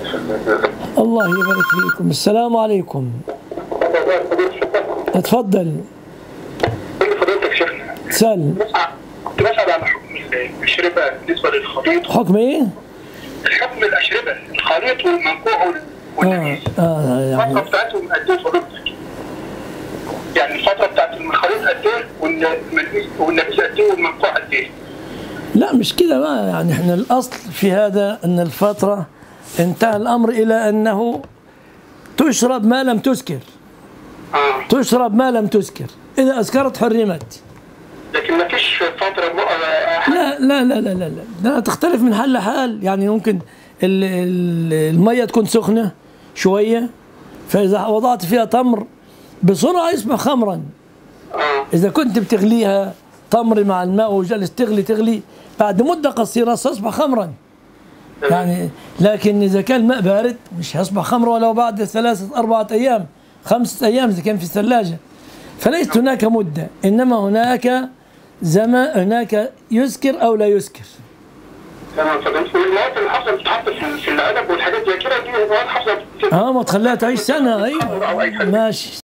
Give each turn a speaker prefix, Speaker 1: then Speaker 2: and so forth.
Speaker 1: الله يبارك فيكم السلام عليكم اتفضل
Speaker 2: فضيلتك شيخنا
Speaker 1: سل
Speaker 2: كنت بسأل عن حكم الأشربة بالنسبة للخليط
Speaker 1: حكم ايه؟
Speaker 2: حكم الأشربة الخليط والمنقوع
Speaker 1: اه
Speaker 2: والنبيذ
Speaker 1: اه
Speaker 2: الفترة
Speaker 1: يعني
Speaker 2: بتاعتهم قد إيه فضيلتك؟ يعني الفترة بتاعت الخليط قد إيه والنبيذ والنبيذ قد إيه والمنقوع قد إيه؟
Speaker 1: لا مش كده بقى يعني احنا الاصل في هذا ان الفتره انتهى الامر الى انه تشرب ما لم تسكر
Speaker 2: آه
Speaker 1: تشرب ما لم تسكر اذا اسكرت حرمت
Speaker 2: لكن ما فيش فترة بقى
Speaker 1: لا لا لا لا لا لا ده تختلف من حال لحال يعني ممكن ال- ال- الميه تكون سخنه شويه فاذا وضعت فيها تمر بسرعه يصبح خمرا
Speaker 2: آه
Speaker 1: اذا كنت بتغليها تمر مع الماء وجلس تغلي تغلي بعد مده قصيره سيصبح خمرا يعني لكن اذا كان الماء بارد مش هيصبح خمر ولو بعد ثلاثه اربعه ايام خمسه ايام اذا كان في الثلاجه فليست هناك مده انما هناك زمان هناك يسكر او لا يسكر
Speaker 2: تمام فضيلتك والمواد اللي حصلت بتتحط في في العلب والحاجات زي كده دي مواد حصلت
Speaker 1: اه ما تخليها تعيش سنه
Speaker 2: أو أي
Speaker 1: ايوه
Speaker 2: حاجة.
Speaker 1: ماشي